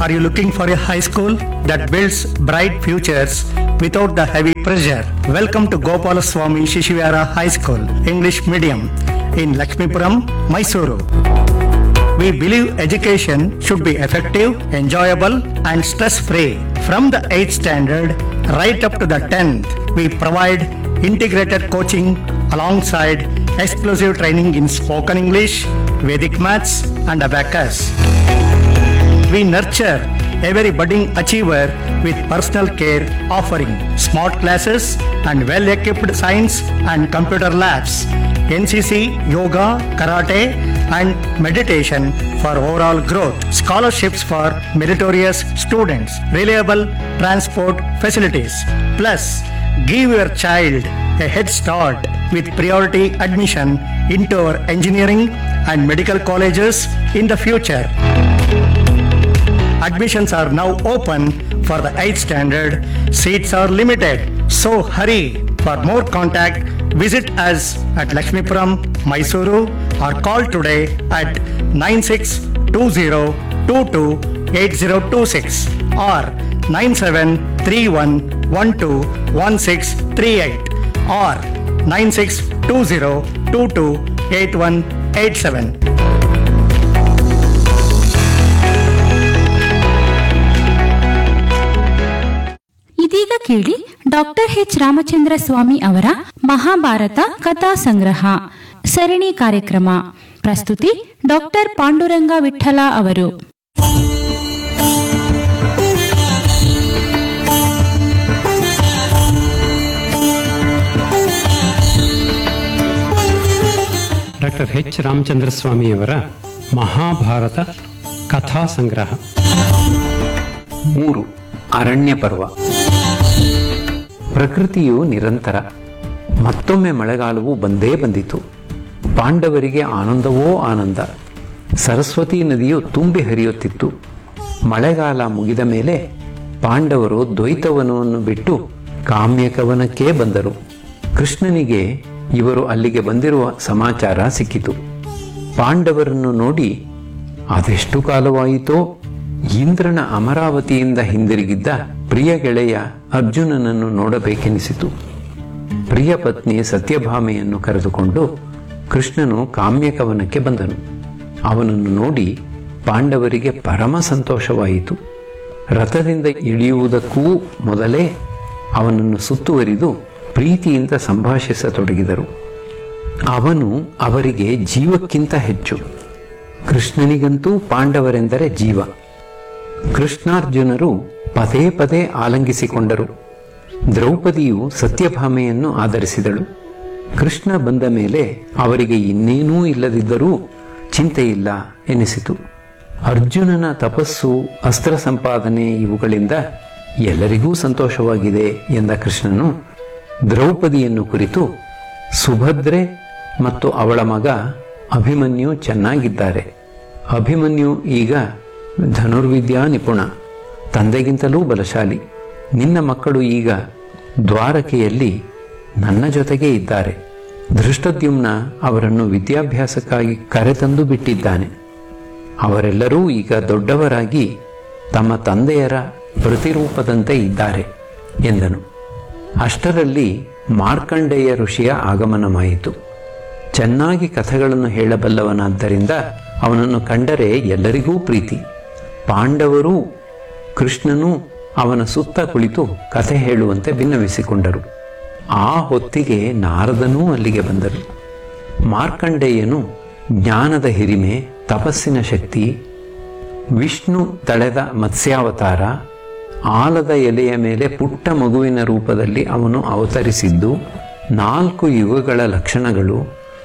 Are you looking for a high school that builds bright futures without the heavy pressure? Welcome to Gopalaswamy Shishivara High School, English Medium in Lakshmipuram, Mysuru. We believe education should be effective, enjoyable, and stress free. From the 8th standard right up to the 10th, we provide integrated coaching alongside exclusive training in spoken English, Vedic maths, and abacus. We nurture every budding achiever with personal care, offering smart classes and well equipped science and computer labs, NCC, yoga, karate, and meditation for overall growth, scholarships for meritorious students, reliable transport facilities. Plus, give your child a head start with priority admission into our engineering and medical colleges in the future. Admissions are now open for the 8th standard. Seats are limited. So hurry. For more contact, visit us at Lakshmipuram, Mysuru or call today at 9620228026 or 9731121638 or 9620228187. ಇದೀಗ ಕೇಳಿ doctor H Ramachandra ಸ್ವಾಮಿ ಅವರ ಮಹಾಭಾರತ ಕಥಾ ಸಂಗ್ರಹ ಸರಣಿ ಕಾರ್ಯಕ್ರಮ ಪ್ರಸ್ತುತಿ doctor Panduranga Vittala ಅವರು doctor H Ramachandra ಸ್ವಾಮಿಯವರ ಮಹಾಭಾರತ ಕಥಾ ಸಂಗ್ರಹ ಮೂರು ಅರಣ್ಯ ಪರ್ವ ಪ್ರಕೃತಿಯು ನಿರಂತರ ಮತ್ತೊಮ್ಮೆ ಮಳೆಗಾಲವು ಬಂದೇ ಬಂದಿತು ಪಾಂಡವರಿಗೆ ಆನಂದವೋ ಆನಂದ ಸರಸ್ವತಿ ನದಿಯು ತುಂಬಿ ಹರಿಯುತ್ತಿತ್ತು ಮಳೆಗಾಲ ಮುಗಿದ ಮೇಲೆ ಪಾಂಡವರು ದ್ವೈತವನವನ್ನು ಬಿಟ್ಟು ಕಾಮ್ಯಕವನಕ್ಕೆ ಬಂದರು ಕೃಷ್ಣನಿಗೆ ಇವರು ಅಲ್ಲಿಗೆ ಬಂದಿರುವ ಸಮಾಚಾರ ಸಿಕ್ಕಿತು ಪಾಂಡವರನ್ನು ನೋಡಿ ಅದೆಷ್ಟು ಕಾಲವಾಯಿತೋ ಇಂದ್ರನ ಅಮರಾವತಿಯಿಂದ ಹಿಂದಿರುಗಿದ್ದ ಪ್ರಿಯ ಗೆಳೆಯ ಅರ್ಜುನನನ್ನು ನೋಡಬೇಕೆನಿಸಿತು ಪ್ರಿಯ ಪತ್ನಿ ಸತ್ಯಭಾಮೆಯನ್ನು ಕರೆದುಕೊಂಡು ಕೃಷ್ಣನು ಕಾಮ್ಯಕವನಕ್ಕೆ ಬಂದನು ಅವನನ್ನು ನೋಡಿ ಪಾಂಡವರಿಗೆ ಪರಮ ಸಂತೋಷವಾಯಿತು ರಥದಿಂದ ಇಳಿಯುವುದಕ್ಕೂ ಮೊದಲೇ ಅವನನ್ನು ಸುತ್ತುವರಿದು ಪ್ರೀತಿಯಿಂದ ಸಂಭಾಷಿಸತೊಡಗಿದರು ಅವನು ಅವರಿಗೆ ಜೀವಕ್ಕಿಂತ ಹೆಚ್ಚು ಕೃಷ್ಣನಿಗಂತೂ ಪಾಂಡವರೆಂದರೆ ಜೀವ ಕೃಷ್ಣಾರ್ಜುನರು ಪದೇ ಪದೇ ಆಲಂಗಿಸಿಕೊಂಡರು ದ್ರೌಪದಿಯು ಸತ್ಯಭಾಮೆಯನ್ನು ಆಧರಿಸಿದಳು ಕೃಷ್ಣ ಬಂದ ಮೇಲೆ ಅವರಿಗೆ ಇನ್ನೇನೂ ಇಲ್ಲದಿದ್ದರೂ ಚಿಂತೆಯಿಲ್ಲ ಎನಿಸಿತು ಅರ್ಜುನನ ತಪಸ್ಸು ಅಸ್ತ್ರ ಸಂಪಾದನೆ ಇವುಗಳಿಂದ ಎಲ್ಲರಿಗೂ ಸಂತೋಷವಾಗಿದೆ ಎಂದ ಕೃಷ್ಣನು ದ್ರೌಪದಿಯನ್ನು ಕುರಿತು ಸುಭದ್ರೆ ಮತ್ತು ಅವಳ ಮಗ ಅಭಿಮನ್ಯು ಚೆನ್ನಾಗಿದ್ದಾರೆ ಅಭಿಮನ್ಯು ಈಗ ಧನುರ್ವಿದ್ಯಾ ನಿಪುಣ ತಂದೆಗಿಂತಲೂ ಬಲಶಾಲಿ ನಿನ್ನ ಮಕ್ಕಳು ಈಗ ದ್ವಾರಕೆಯಲ್ಲಿ ನನ್ನ ಜೊತೆಗೆ ಇದ್ದಾರೆ ಧೃಷ್ಟದ್ಯುಮ್ನ ಅವರನ್ನು ವಿದ್ಯಾಭ್ಯಾಸಕ್ಕಾಗಿ ಕರೆತಂದು ಬಿಟ್ಟಿದ್ದಾನೆ ಅವರೆಲ್ಲರೂ ಈಗ ದೊಡ್ಡವರಾಗಿ ತಮ್ಮ ತಂದೆಯರ ಪ್ರತಿರೂಪದಂತೆ ಇದ್ದಾರೆ ಎಂದನು ಅಷ್ಟರಲ್ಲಿ ಮಾರ್ಕಂಡೇಯ ಋಷಿಯ ಆಗಮನವಾಯಿತು ಚೆನ್ನಾಗಿ ಕಥೆಗಳನ್ನು ಹೇಳಬಲ್ಲವನಾದ್ದರಿಂದ ಅವನನ್ನು ಕಂಡರೆ ಎಲ್ಲರಿಗೂ ಪ್ರೀತಿ ಪಾಂಡವರೂ ಕೃಷ್ಣನೂ ಅವನ ಸುತ್ತ ಕುಳಿತು ಕಥೆ ಹೇಳುವಂತೆ ಭಿನ್ನವಿಸಿಕೊಂಡರು ಆ ಹೊತ್ತಿಗೆ ನಾರದನೂ ಅಲ್ಲಿಗೆ ಬಂದರು ಮಾರ್ಕಂಡೇಯನು ಜ್ಞಾನದ ಹಿರಿಮೆ ತಪಸ್ಸಿನ ಶಕ್ತಿ ವಿಷ್ಣು ತಳೆದ ಮತ್ಸ್ಯಾವತಾರ ಆಲದ ಎಲೆಯ ಮೇಲೆ ಪುಟ್ಟ ಮಗುವಿನ ರೂಪದಲ್ಲಿ ಅವನು ಅವತರಿಸಿದ್ದು ನಾಲ್ಕು ಯುಗಗಳ ಲಕ್ಷಣಗಳು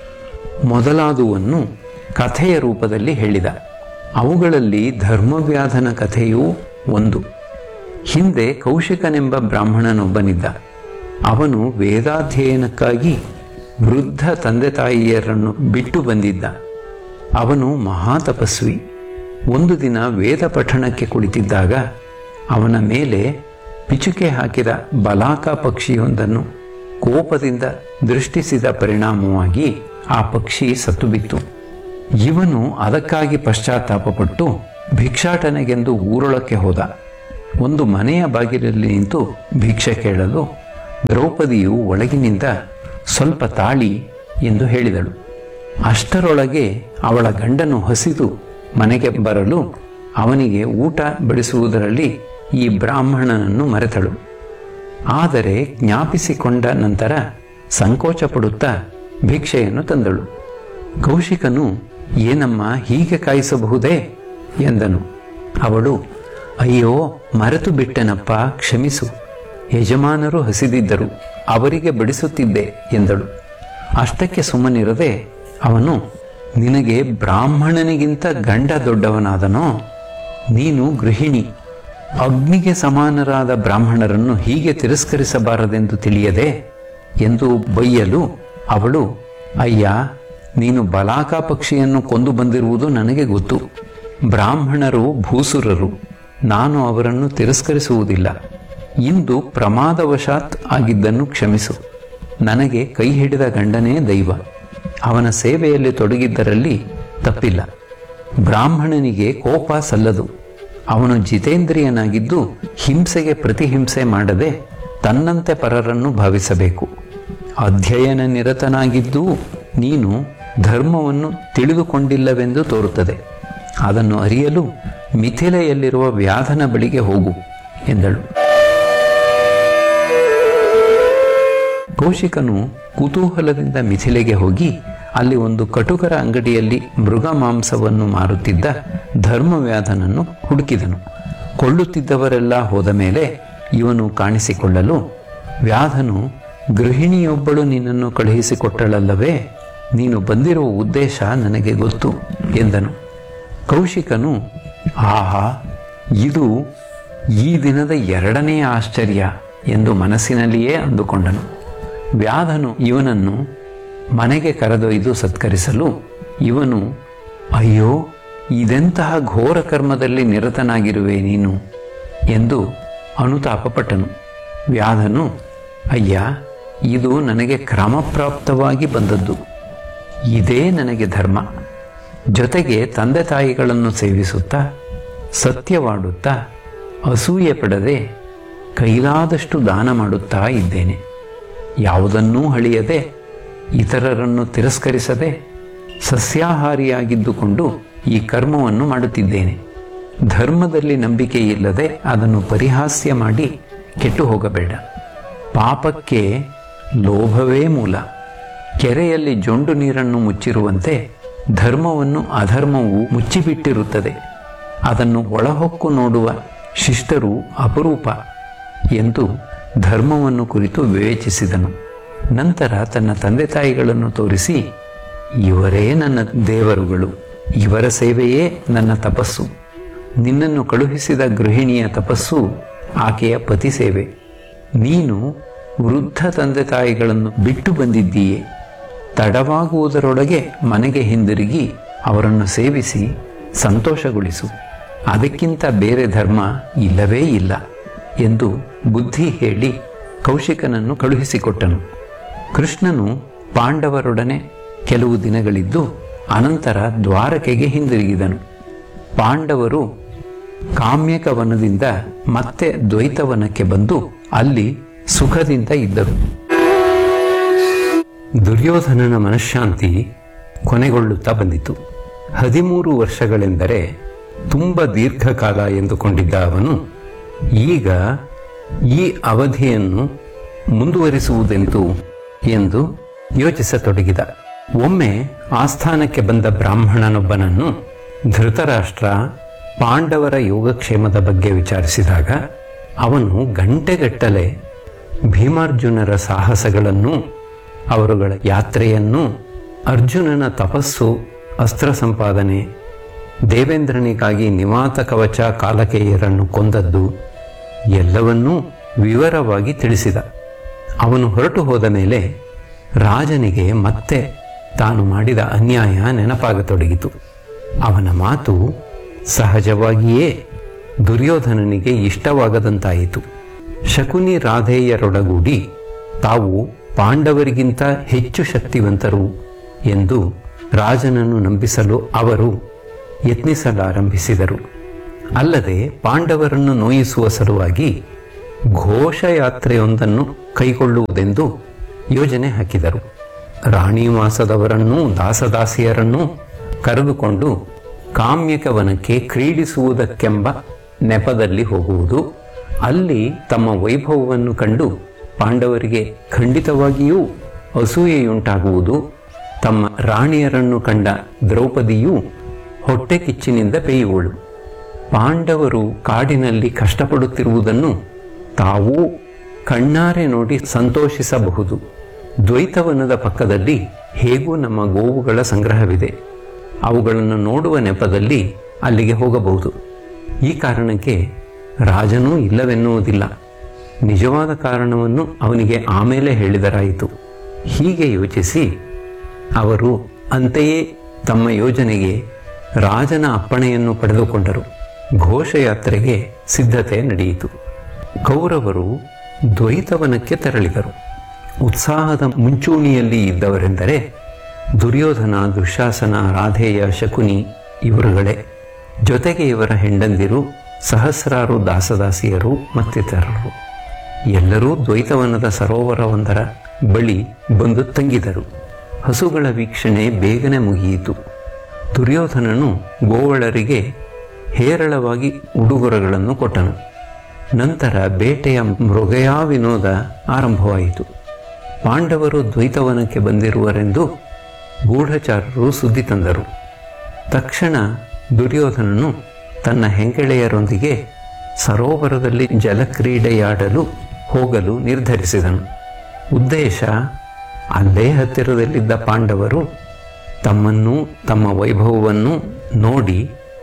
ಮೊದಲಾದುವನ್ನು ಕಥೆಯ ರೂಪದಲ್ಲಿ ಹೇಳಿದ ಅವುಗಳಲ್ಲಿ ಧರ್ಮವ್ಯಾಧನ ಕಥೆಯೂ ಒಂದು ಹಿಂದೆ ಕೌಶಿಕನೆಂಬ ಬ್ರಾಹ್ಮಣನೊಬ್ಬನಿದ್ದ ಅವನು ವೇದಾಧ್ಯಯನಕ್ಕಾಗಿ ವೃದ್ಧ ತಂದೆ ತಾಯಿಯರನ್ನು ಬಿಟ್ಟು ಬಂದಿದ್ದ ಅವನು ಮಹಾತಪಸ್ವಿ ಒಂದು ದಿನ ವೇದ ಪಠಣಕ್ಕೆ ಕುಳಿತಿದ್ದಾಗ ಅವನ ಮೇಲೆ ಪಿಚುಕೆ ಹಾಕಿದ ಬಲಾಕ ಪಕ್ಷಿಯೊಂದನ್ನು ಕೋಪದಿಂದ ದೃಷ್ಟಿಸಿದ ಪರಿಣಾಮವಾಗಿ ಆ ಪಕ್ಷಿ ಸತ್ತು ಬಿತ್ತು ಇವನು ಅದಕ್ಕಾಗಿ ಪಶ್ಚಾತ್ತಾಪಪಟ್ಟು ಭಿಕ್ಷಾಟನೆಗೆಂದು ಊರೊಳಕ್ಕೆ ಹೋದ ಒಂದು ಮನೆಯ ಬಾಗಿಲಲ್ಲಿ ನಿಂತು ಭಿಕ್ಷೆ ಕೇಳಲು ದ್ರೌಪದಿಯು ಒಳಗಿನಿಂದ ಸ್ವಲ್ಪ ತಾಳಿ ಎಂದು ಹೇಳಿದಳು ಅಷ್ಟರೊಳಗೆ ಅವಳ ಗಂಡನು ಹಸಿದು ಮನೆಗೆ ಬರಲು ಅವನಿಗೆ ಊಟ ಬಡಿಸುವುದರಲ್ಲಿ ಈ ಬ್ರಾಹ್ಮಣನನ್ನು ಮರೆತಳು ಆದರೆ ಜ್ಞಾಪಿಸಿಕೊಂಡ ನಂತರ ಸಂಕೋಚ ಪಡುತ್ತಾ ಭಿಕ್ಷೆಯನ್ನು ತಂದಳು ಕೌಶಿಕನು ಏನಮ್ಮ ಹೀಗೆ ಕಾಯಿಸಬಹುದೇ ಎಂದನು ಅವಳು ಅಯ್ಯೋ ಮರೆತು ಬಿಟ್ಟೆನಪ್ಪ ಕ್ಷಮಿಸು ಯಜಮಾನರು ಹಸಿದಿದ್ದರು ಅವರಿಗೆ ಬಡಿಸುತ್ತಿದ್ದೆ ಎಂದಳು ಅಷ್ಟಕ್ಕೆ ಸುಮ್ಮನಿರದೆ ಅವನು ನಿನಗೆ ಬ್ರಾಹ್ಮಣನಿಗಿಂತ ಗಂಡ ದೊಡ್ಡವನಾದನೋ ನೀನು ಗೃಹಿಣಿ ಅಗ್ನಿಗೆ ಸಮಾನರಾದ ಬ್ರಾಹ್ಮಣರನ್ನು ಹೀಗೆ ತಿರಸ್ಕರಿಸಬಾರದೆಂದು ತಿಳಿಯದೆ ಎಂದು ಬೈಯಲು ಅವಳು ಅಯ್ಯ ನೀನು ಬಲಾಕ ಪಕ್ಷಿಯನ್ನು ಕೊಂದು ಬಂದಿರುವುದು ನನಗೆ ಗೊತ್ತು ಬ್ರಾಹ್ಮಣರು ಭೂಸುರರು ನಾನು ಅವರನ್ನು ತಿರಸ್ಕರಿಸುವುದಿಲ್ಲ ಇಂದು ಪ್ರಮಾದವಶಾತ್ ಆಗಿದ್ದನ್ನು ಕ್ಷಮಿಸು ನನಗೆ ಕೈ ಹಿಡಿದ ಗಂಡನೇ ದೈವ ಅವನ ಸೇವೆಯಲ್ಲಿ ತೊಡಗಿದ್ದರಲ್ಲಿ ತಪ್ಪಿಲ್ಲ ಬ್ರಾಹ್ಮಣನಿಗೆ ಕೋಪ ಸಲ್ಲದು ಅವನು ಜಿತೇಂದ್ರಿಯನಾಗಿದ್ದು ಹಿಂಸೆಗೆ ಪ್ರತಿಹಿಂಸೆ ಮಾಡದೆ ತನ್ನಂತೆ ಪರರನ್ನು ಭಾವಿಸಬೇಕು ಅಧ್ಯಯನ ನಿರತನಾಗಿದ್ದು ನೀನು ಧರ್ಮವನ್ನು ತಿಳಿದುಕೊಂಡಿಲ್ಲವೆಂದು ತೋರುತ್ತದೆ ಅದನ್ನು ಅರಿಯಲು ಮಿಥಿಲೆಯಲ್ಲಿರುವ ವ್ಯಾಧನ ಬಳಿಗೆ ಹೋಗು ಎಂದಳು ಕೌಶಿಕನು ಕುತೂಹಲದಿಂದ ಮಿಥಿಲೆಗೆ ಹೋಗಿ ಅಲ್ಲಿ ಒಂದು ಕಟುಕರ ಅಂಗಡಿಯಲ್ಲಿ ಮೃಗ ಮಾಂಸವನ್ನು ಮಾರುತ್ತಿದ್ದ ಧರ್ಮವ್ಯಾಧನನ್ನು ಹುಡುಕಿದನು ಕೊಳ್ಳುತ್ತಿದ್ದವರೆಲ್ಲ ಹೋದ ಮೇಲೆ ಇವನು ಕಾಣಿಸಿಕೊಳ್ಳಲು ವ್ಯಾಧನು ಗೃಹಿಣಿಯೊಬ್ಬಳು ನಿನ್ನನ್ನು ಕಳುಹಿಸಿಕೊಟ್ಟಳಲ್ಲವೇ ನೀನು ಬಂದಿರುವ ಉದ್ದೇಶ ನನಗೆ ಗೊತ್ತು ಎಂದನು ಕೌಶಿಕನು ಆಹಾ ಇದು ಈ ದಿನದ ಎರಡನೆಯ ಆಶ್ಚರ್ಯ ಎಂದು ಮನಸ್ಸಿನಲ್ಲಿಯೇ ಅಂದುಕೊಂಡನು ವ್ಯಾಧನು ಇವನನ್ನು ಮನೆಗೆ ಕರೆದೊಯ್ದು ಸತ್ಕರಿಸಲು ಇವನು ಅಯ್ಯೋ ಇದೆಂತಹ ಘೋರ ಕರ್ಮದಲ್ಲಿ ನಿರತನಾಗಿರುವೆ ನೀನು ಎಂದು ಅನುತಾಪಪಟ್ಟನು ವ್ಯಾಧನು ಅಯ್ಯ ಇದು ನನಗೆ ಕ್ರಮಪ್ರಾಪ್ತವಾಗಿ ಬಂದದ್ದು ಇದೇ ನನಗೆ ಧರ್ಮ ಜೊತೆಗೆ ತಂದೆ ತಾಯಿಗಳನ್ನು ಸೇವಿಸುತ್ತಾ ಸತ್ಯವಾಡುತ್ತಾ ಅಸೂಯೆ ಪಡದೆ ಕೈಲಾದಷ್ಟು ದಾನ ಮಾಡುತ್ತಾ ಇದ್ದೇನೆ ಯಾವುದನ್ನೂ ಹಳಿಯದೆ ಇತರರನ್ನು ತಿರಸ್ಕರಿಸದೆ ಸಸ್ಯಾಹಾರಿಯಾಗಿದ್ದುಕೊಂಡು ಈ ಕರ್ಮವನ್ನು ಮಾಡುತ್ತಿದ್ದೇನೆ ಧರ್ಮದಲ್ಲಿ ನಂಬಿಕೆ ಇಲ್ಲದೆ ಅದನ್ನು ಪರಿಹಾಸ್ಯ ಮಾಡಿ ಕೆಟ್ಟು ಹೋಗಬೇಡ ಪಾಪಕ್ಕೆ ಲೋಭವೇ ಮೂಲ ಕೆರೆಯಲ್ಲಿ ಜೊಂಡು ನೀರನ್ನು ಮುಚ್ಚಿರುವಂತೆ ಧರ್ಮವನ್ನು ಅಧರ್ಮವು ಮುಚ್ಚಿಬಿಟ್ಟಿರುತ್ತದೆ ಅದನ್ನು ಒಳಹೊಕ್ಕು ನೋಡುವ ಶಿಷ್ಟರು ಅಪರೂಪ ಎಂದು ಧರ್ಮವನ್ನು ಕುರಿತು ವಿವೇಚಿಸಿದನು ನಂತರ ತನ್ನ ತಂದೆ ತಾಯಿಗಳನ್ನು ತೋರಿಸಿ ಇವರೇ ನನ್ನ ದೇವರುಗಳು ಇವರ ಸೇವೆಯೇ ನನ್ನ ತಪಸ್ಸು ನಿನ್ನನ್ನು ಕಳುಹಿಸಿದ ಗೃಹಿಣಿಯ ತಪಸ್ಸು ಆಕೆಯ ಪತಿ ಸೇವೆ ನೀನು ವೃದ್ಧ ತಂದೆ ತಾಯಿಗಳನ್ನು ಬಿಟ್ಟು ಬಂದಿದ್ದೀಯೆ ತಡವಾಗುವುದರೊಳಗೆ ಮನೆಗೆ ಹಿಂದಿರುಗಿ ಅವರನ್ನು ಸೇವಿಸಿ ಸಂತೋಷಗೊಳಿಸು ಅದಕ್ಕಿಂತ ಬೇರೆ ಧರ್ಮ ಇಲ್ಲವೇ ಇಲ್ಲ ಎಂದು ಬುದ್ಧಿ ಹೇಳಿ ಕೌಶಿಕನನ್ನು ಕಳುಹಿಸಿಕೊಟ್ಟನು ಕೃಷ್ಣನು ಪಾಂಡವರೊಡನೆ ಕೆಲವು ದಿನಗಳಿದ್ದು ಅನಂತರ ದ್ವಾರಕೆಗೆ ಹಿಂದಿರುಗಿದನು ಪಾಂಡವರು ಕಾಮ್ಯಕವನದಿಂದ ಮತ್ತೆ ದ್ವೈತವನಕ್ಕೆ ಬಂದು ಅಲ್ಲಿ ಸುಖದಿಂದ ಇದ್ದರು ದುರ್ಯೋಧನನ ಮನಃಶಾಂತಿ ಕೊನೆಗೊಳ್ಳುತ್ತಾ ಬಂದಿತು ಹದಿಮೂರು ವರ್ಷಗಳೆಂದರೆ ತುಂಬ ದೀರ್ಘಕಾಲ ಎಂದುಕೊಂಡಿದ್ದ ಅವನು ಈಗ ಈ ಅವಧಿಯನ್ನು ಮುಂದುವರಿಸುವುದೆಂತು ಎಂದು ಯೋಚಿಸತೊಡಗಿದ ಒಮ್ಮೆ ಆಸ್ಥಾನಕ್ಕೆ ಬಂದ ಬ್ರಾಹ್ಮಣನೊಬ್ಬನನ್ನು ಧೃತರಾಷ್ಟ್ರ ಪಾಂಡವರ ಯೋಗಕ್ಷೇಮದ ಬಗ್ಗೆ ವಿಚಾರಿಸಿದಾಗ ಅವನು ಗಂಟೆಗಟ್ಟಲೆ ಭೀಮಾರ್ಜುನರ ಸಾಹಸಗಳನ್ನು ಅವರುಗಳ ಯಾತ್ರೆಯನ್ನು ಅರ್ಜುನನ ತಪಸ್ಸು ಅಸ್ತ್ರ ಸಂಪಾದನೆ ದೇವೇಂದ್ರನಿಗಾಗಿ ನಿವಾತ ಕವಚ ಕಾಲಕೇಯರನ್ನು ಕೊಂದದ್ದು ಎಲ್ಲವನ್ನೂ ವಿವರವಾಗಿ ತಿಳಿಸಿದ ಅವನು ಹೊರಟು ಹೋದ ಮೇಲೆ ರಾಜನಿಗೆ ಮತ್ತೆ ತಾನು ಮಾಡಿದ ಅನ್ಯಾಯ ನೆನಪಾಗತೊಡಗಿತು ಅವನ ಮಾತು ಸಹಜವಾಗಿಯೇ ದುರ್ಯೋಧನನಿಗೆ ಇಷ್ಟವಾಗದಂತಾಯಿತು ಶಕುನಿ ರಾಧೇಯರೊಡಗೂಡಿ ತಾವು ಪಾಂಡವರಿಗಿಂತ ಹೆಚ್ಚು ಶಕ್ತಿವಂತರು ಎಂದು ರಾಜನನ್ನು ನಂಬಿಸಲು ಅವರು ಯತ್ನಿಸಲಾರಂಭಿಸಿದರು ಅಲ್ಲದೆ ಪಾಂಡವರನ್ನು ನೋಯಿಸುವ ಸಲುವಾಗಿ ಘೋಷಯಾತ್ರೆಯೊಂದನ್ನು ಕೈಗೊಳ್ಳುವುದೆಂದು ಯೋಜನೆ ಹಾಕಿದರು ರಾಣಿವಾಸದವರನ್ನೂ ದಾಸದಾಸಿಯರನ್ನೂ ಕರೆದುಕೊಂಡು ಕಾಮ್ಯಕವನಕ್ಕೆ ಕ್ರೀಡಿಸುವುದಕ್ಕೆಂಬ ನೆಪದಲ್ಲಿ ಹೋಗುವುದು ಅಲ್ಲಿ ತಮ್ಮ ವೈಭವವನ್ನು ಕಂಡು ಪಾಂಡವರಿಗೆ ಖಂಡಿತವಾಗಿಯೂ ಅಸೂಯೆಯುಂಟಾಗುವುದು ತಮ್ಮ ರಾಣಿಯರನ್ನು ಕಂಡ ದ್ರೌಪದಿಯು ಹೊಟ್ಟೆ ಕಿಚ್ಚಿನಿಂದ ಬೇಯುವಳು ಪಾಂಡವರು ಕಾಡಿನಲ್ಲಿ ಕಷ್ಟಪಡುತ್ತಿರುವುದನ್ನು ತಾವೂ ಕಣ್ಣಾರೆ ನೋಡಿ ಸಂತೋಷಿಸಬಹುದು ದ್ವೈತವನದ ಪಕ್ಕದಲ್ಲಿ ಹೇಗೂ ನಮ್ಮ ಗೋವುಗಳ ಸಂಗ್ರಹವಿದೆ ಅವುಗಳನ್ನು ನೋಡುವ ನೆಪದಲ್ಲಿ ಅಲ್ಲಿಗೆ ಹೋಗಬಹುದು ಈ ಕಾರಣಕ್ಕೆ ರಾಜನೂ ಇಲ್ಲವೆನ್ನುವುದಿಲ್ಲ ನಿಜವಾದ ಕಾರಣವನ್ನು ಅವನಿಗೆ ಆಮೇಲೆ ಹೇಳಿದರಾಯಿತು ಹೀಗೆ ಯೋಚಿಸಿ ಅವರು ಅಂತೆಯೇ ತಮ್ಮ ಯೋಜನೆಗೆ ರಾಜನ ಅಪ್ಪಣೆಯನ್ನು ಪಡೆದುಕೊಂಡರು ಘೋಷಯಾತ್ರೆಗೆ ಸಿದ್ಧತೆ ನಡೆಯಿತು ಕೌರವರು ದ್ವೈತವನಕ್ಕೆ ತೆರಳಿದರು ಉತ್ಸಾಹದ ಮುಂಚೂಣಿಯಲ್ಲಿ ಇದ್ದವರೆಂದರೆ ದುರ್ಯೋಧನ ದುಶಾಸನ ರಾಧೇಯ ಶಕುನಿ ಇವರುಗಳೇ ಜೊತೆಗೆ ಇವರ ಹೆಂಡಂದಿರು ಸಹಸ್ರಾರು ದಾಸದಾಸಿಯರು ಮತ್ತಿತರರು ಎಲ್ಲರೂ ದ್ವೈತವನದ ಸರೋವರವೊಂದರ ಬಳಿ ಬಂದು ತಂಗಿದರು ಹಸುಗಳ ವೀಕ್ಷಣೆ ಬೇಗನೆ ಮುಗಿಯಿತು ದುರ್ಯೋಧನನು ಗೋವಳರಿಗೆ ಹೇರಳವಾಗಿ ಉಡುಗೊರೆಗಳನ್ನು ಕೊಟ್ಟನು ನಂತರ ಬೇಟೆಯ ಮೃಗಯಾ ವಿನೋದ ಆರಂಭವಾಯಿತು ಪಾಂಡವರು ದ್ವೈತವನಕ್ಕೆ ಬಂದಿರುವರೆಂದು ಗೂಢಚಾರರು ಸುದ್ದಿ ತಂದರು ತಕ್ಷಣ ದುರ್ಯೋಧನನು ತನ್ನ ಹೆಂಗೆಳೆಯರೊಂದಿಗೆ ಸರೋವರದಲ್ಲಿ ಜಲಕ್ರೀಡೆಯಾಡಲು ಹೋಗಲು ನಿರ್ಧರಿಸಿದನು ಉದ್ದೇಶ ಅಲ್ಲೇ ಹತ್ತಿರದಲ್ಲಿದ್ದ ಪಾಂಡವರು ತಮ್ಮನ್ನು ತಮ್ಮ ವೈಭವವನ್ನು ನೋಡಿ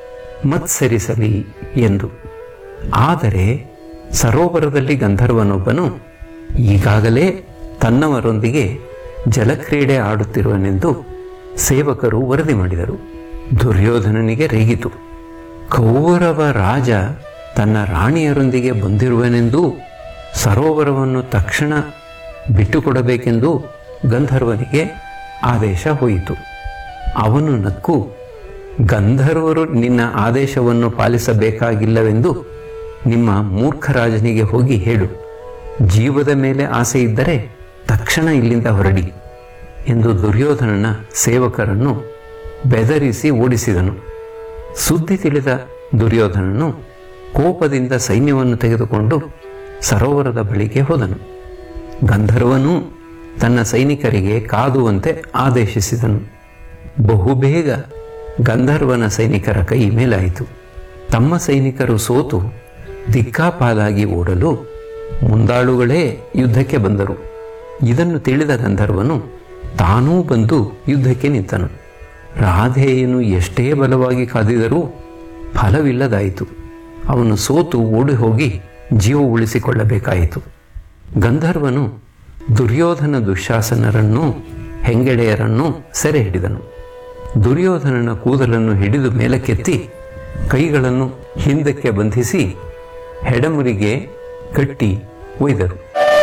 ಮತ್ಸರಿಸಲಿ ಎಂದು ಆದರೆ ಸರೋವರದಲ್ಲಿ ಗಂಧರ್ವನೊಬ್ಬನು ಈಗಾಗಲೇ ತನ್ನವರೊಂದಿಗೆ ಜಲಕ್ರೀಡೆ ಆಡುತ್ತಿರುವನೆಂದು ಸೇವಕರು ವರದಿ ಮಾಡಿದರು ದುರ್ಯೋಧನನಿಗೆ ರೇಗಿತು ಕೌರವ ರಾಜ ತನ್ನ ರಾಣಿಯರೊಂದಿಗೆ ಬಂದಿರುವನೆಂದೂ ಸರೋವರವನ್ನು ತಕ್ಷಣ ಬಿಟ್ಟುಕೊಡಬೇಕೆಂದು ಗಂಧರ್ವನಿಗೆ ಆದೇಶ ಹೋಯಿತು ಅವನು ನಕ್ಕು ಗಂಧರ್ವರು ನಿನ್ನ ಆದೇಶವನ್ನು ಪಾಲಿಸಬೇಕಾಗಿಲ್ಲವೆಂದು ನಿಮ್ಮ ಮೂರ್ಖ ರಾಜನಿಗೆ ಹೋಗಿ ಹೇಳು ಜೀವದ ಮೇಲೆ ಆಸೆ ಇದ್ದರೆ ತಕ್ಷಣ ಇಲ್ಲಿಂದ ಹೊರಡಿ ಎಂದು ದುರ್ಯೋಧನನ ಸೇವಕರನ್ನು ಬೆದರಿಸಿ ಓಡಿಸಿದನು ಸುದ್ದಿ ತಿಳಿದ ದುರ್ಯೋಧನನು ಕೋಪದಿಂದ ಸೈನ್ಯವನ್ನು ತೆಗೆದುಕೊಂಡು ಸರೋವರದ ಬಳಿಗೆ ಹೋದನು ಗಂಧರ್ವನು ತನ್ನ ಸೈನಿಕರಿಗೆ ಕಾದುವಂತೆ ಆದೇಶಿಸಿದನು ಬಹುಬೇಗ ಗಂಧರ್ವನ ಸೈನಿಕರ ಕೈ ಮೇಲಾಯಿತು ತಮ್ಮ ಸೈನಿಕರು ಸೋತು ದಿಕ್ಕಾಪಾಲಾಗಿ ಓಡಲು ಮುಂದಾಳುಗಳೇ ಯುದ್ಧಕ್ಕೆ ಬಂದರು ಇದನ್ನು ತಿಳಿದ ಗಂಧರ್ವನು ತಾನೂ ಬಂದು ಯುದ್ಧಕ್ಕೆ ನಿಂತನು ರಾಧೆಯನ್ನು ಎಷ್ಟೇ ಬಲವಾಗಿ ಕಾದಿದರೂ ಫಲವಿಲ್ಲದಾಯಿತು ಅವನು ಸೋತು ಓಡಿ ಹೋಗಿ ಜೀವ ಉಳಿಸಿಕೊಳ್ಳಬೇಕಾಯಿತು ಗಂಧರ್ವನು ದುರ್ಯೋಧನ ದುಶಾಸನರನ್ನು ಹೆಂಗೆಳೆಯರನ್ನು ಸೆರೆ ಹಿಡಿದನು ದುರ್ಯೋಧನನ ಕೂದಲನ್ನು ಹಿಡಿದು ಮೇಲಕ್ಕೆತ್ತಿ ಕೈಗಳನ್ನು ಹಿಂದಕ್ಕೆ ಬಂಧಿಸಿ ಹೆಡಮುರಿಗೆ ಕಟ್ಟಿ ಒಯ್ದರು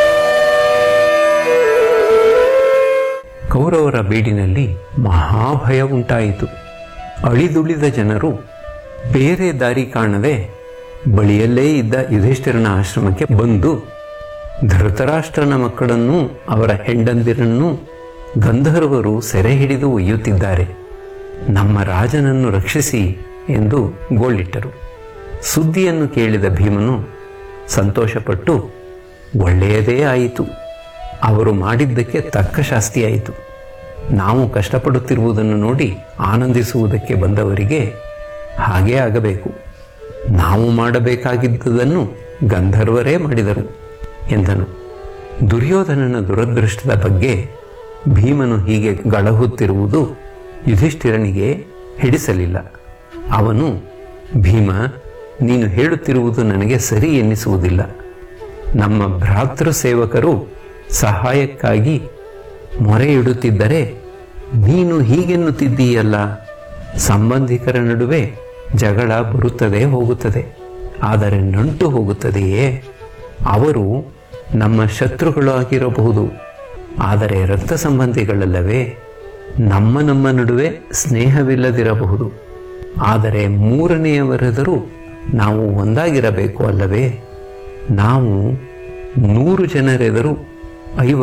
ಕೌರವರ ಬೀಡಿನಲ್ಲಿ ಮಹಾಭಯ ಉಂಟಾಯಿತು ಅಳಿದುಳಿದ ಜನರು ಬೇರೆ ದಾರಿ ಕಾಣದೆ ಬಳಿಯಲ್ಲೇ ಇದ್ದ ಯುಧಿಷ್ಠಿರನ ಆಶ್ರಮಕ್ಕೆ ಬಂದು ಧೃತರಾಷ್ಟ್ರನ ಮಕ್ಕಳನ್ನೂ ಅವರ ಹೆಂಡಂದಿರನ್ನೂ ಗಂಧರ್ವರು ಸೆರೆ ಹಿಡಿದು ಒಯ್ಯುತ್ತಿದ್ದಾರೆ ನಮ್ಮ ರಾಜನನ್ನು ರಕ್ಷಿಸಿ ಎಂದು ಗೋಳಿಟ್ಟರು ಸುದ್ದಿಯನ್ನು ಕೇಳಿದ ಭೀಮನು ಸಂತೋಷಪಟ್ಟು ಒಳ್ಳೆಯದೇ ಆಯಿತು ಅವರು ಮಾಡಿದ್ದಕ್ಕೆ ತಕ್ಕ ಶಾಸ್ತಿಯಾಯಿತು ನಾವು ಕಷ್ಟಪಡುತ್ತಿರುವುದನ್ನು ನೋಡಿ ಆನಂದಿಸುವುದಕ್ಕೆ ಬಂದವರಿಗೆ ಹಾಗೇ ಆಗಬೇಕು ನಾವು ಮಾಡಬೇಕಾಗಿದ್ದುದನ್ನು ಗಂಧರ್ವರೇ ಮಾಡಿದರು ಎಂದನು ದುರ್ಯೋಧನನ ದುರದೃಷ್ಟದ ಬಗ್ಗೆ ಭೀಮನು ಹೀಗೆ ಗಳಹುತ್ತಿರುವುದು ಯುಧಿಷ್ಠಿರನಿಗೆ ಹಿಡಿಸಲಿಲ್ಲ ಅವನು ಭೀಮ ನೀನು ಹೇಳುತ್ತಿರುವುದು ನನಗೆ ಸರಿ ಎನ್ನಿಸುವುದಿಲ್ಲ ನಮ್ಮ ಭ್ರಾತೃ ಸೇವಕರು ಸಹಾಯಕ್ಕಾಗಿ ಮೊರೆ ಇಡುತ್ತಿದ್ದರೆ ನೀನು ಹೀಗೆನ್ನುತ್ತಿದ್ದೀಯಲ್ಲ ಸಂಬಂಧಿಕರ ನಡುವೆ ಜಗಳ ಬರುತ್ತದೆ ಹೋಗುತ್ತದೆ ಆದರೆ ನಂಟು ಹೋಗುತ್ತದೆಯೇ ಅವರು ನಮ್ಮ ಶತ್ರುಗಳಾಗಿರಬಹುದು ಆದರೆ ರಕ್ತ ಸಂಬಂಧಿಗಳಲ್ಲವೇ ನಮ್ಮ ನಮ್ಮ ನಡುವೆ ಸ್ನೇಹವಿಲ್ಲದಿರಬಹುದು ಆದರೆ ಮೂರನೆಯವರೆದರೂ ನಾವು ಒಂದಾಗಿರಬೇಕು ಅಲ್ಲವೇ ನಾವು ನೂರು ಜನರೆದರು ಐವರು